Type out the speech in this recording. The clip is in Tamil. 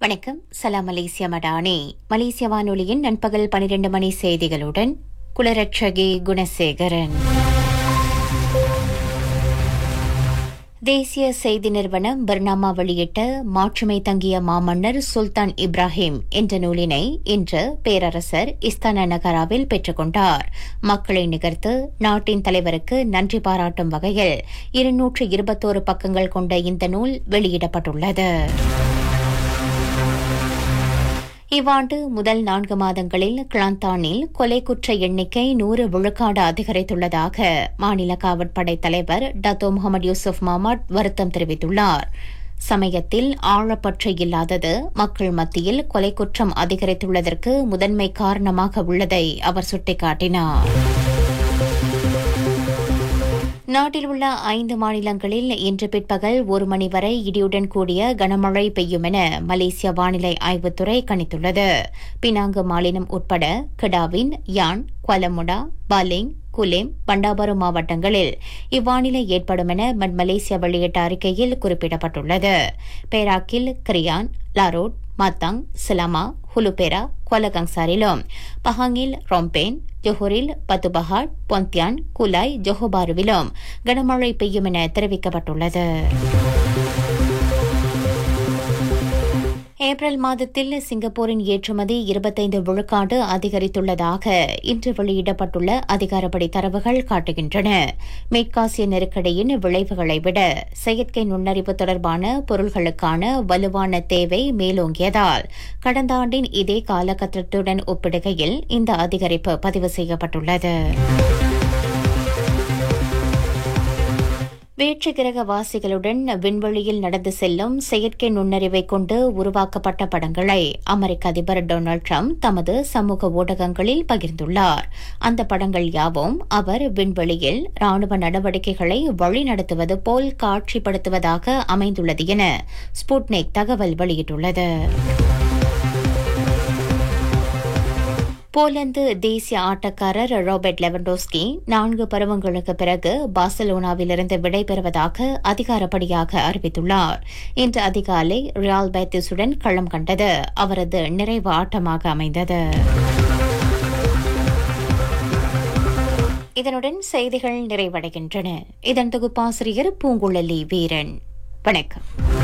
வணக்கம் சலாம் மலேசியா மடானே மலேசிய வானொலியின் நண்பகல் பனிரெண்டு மணி செய்திகளுடன் குலரட்சகி குணசேகரன் தேசிய செய்தி நிறுவனம் பர்னாமா வெளியிட்ட மாற்றுமை தங்கிய மாமன்னர் சுல்தான் இப்ராஹிம் என்ற நூலினை இன்று பேரரசர் இஸ்தான நகராவில் பெற்றுக்கொண்டார் மக்களை நிகர்த்து நாட்டின் தலைவருக்கு நன்றி பாராட்டும் வகையில் இருநூற்று இருபத்தோரு பக்கங்கள் கொண்ட இந்த நூல் வெளியிடப்பட்டுள்ளது இவ்வாண்டு முதல் நான்கு மாதங்களில் கிளாந்தானில் கொலை குற்ற எண்ணிக்கை நூறு விழுக்காடு அதிகரித்துள்ளதாக மாநில காவற்படை தலைவர் டத்தோ முகமது யூசுப் மாமட் வருத்தம் தெரிவித்துள்ளார் சமயத்தில் ஆழப்பற்று இல்லாதது மக்கள் மத்தியில் கொலை குற்றம் அதிகரித்துள்ளதற்கு முதன்மை காரணமாக உள்ளதை அவர் சுட்டிக்காட்டினார் நாட்டில் உள்ள ஐந்து மாநிலங்களில் இன்று பிற்பகல் ஒரு மணி வரை இடியுடன் கூடிய கனமழை பெய்யும் என மலேசிய வானிலை ஆய்வுத்துறை கணித்துள்ளது பினாங்கு மாநிலம் உட்பட கிடாவின் யான் குவலமுடா பாலிங் குலேம் பண்டாபரு மாவட்டங்களில் இவ்வானிலை ஏற்படும் என மட் மலேசியா வெளியிட்ட அறிக்கையில் குறிப்பிடப்பட்டுள்ளது பேராக்கில் கிரியான் லாரோட் மத்தாங் சிலாமா ஹுலுபேரா கொலகங்சாரிலும் பஹாங்கில் ரொம்பேன் ஜொஹூரில் பத்துபஹாட் பொந்தியான் குலாய் ஜொஹோபாருவிலும் கனமழை பெய்யும் என தெரிவிக்கப்பட்டுள்ளது ஏப்ரல் மாதத்தில் சிங்கப்பூரின் ஏற்றுமதி இருபத்தைந்து விழுக்காடு அதிகரித்துள்ளதாக இன்று வெளியிடப்பட்டுள்ள அதிகாரப்படி தரவுகள் காட்டுகின்றன மேற்காசிய நெருக்கடியின் விளைவுகளை விட செயற்கை நுண்ணறிவு தொடர்பான பொருள்களுக்கான வலுவான தேவை மேலோங்கியதால் கடந்த ஆண்டின் இதே காலகட்டத்துடன் ஒப்பிடுகையில் இந்த அதிகரிப்பு பதிவு செய்யப்பட்டுள்ளது வேற்று கிரக வாசிகளுடன் விண்வெளியில் நடந்து செல்லும் செயற்கை நுண்ணறிவை கொண்டு உருவாக்கப்பட்ட படங்களை அமெரிக்க அதிபர் டொனால்டு ட்ரம்ப் தமது சமூக ஊடகங்களில் பகிர்ந்துள்ளார் அந்த படங்கள் யாவும் அவர் விண்வெளியில் ராணுவ நடவடிக்கைகளை வழிநடத்துவது போல் காட்சிப்படுத்துவதாக அமைந்துள்ளது என ஸ்புட்னிக் தகவல் வெளியிட்டுள்ளது போலந்து தேசிய ஆட்டக்காரர் ராபர்ட் லெவன்டோஸ்கி நான்கு பருவங்களுக்கு பிறகு பார்சலோனாவிலிருந்து விடைபெறுவதாக அதிகாரப்படியாக அறிவித்துள்ளார் இன்று அதிகாலை ரியால் பேத்திஸுடன் களம் கண்டது அவரது நிறைவு ஆட்டமாக அமைந்தது இதனுடன் செய்திகள் நிறைவடைகின்றன இதன் தொகுப்பாசிரியர் பூங்குழலி வீரன் வணக்கம்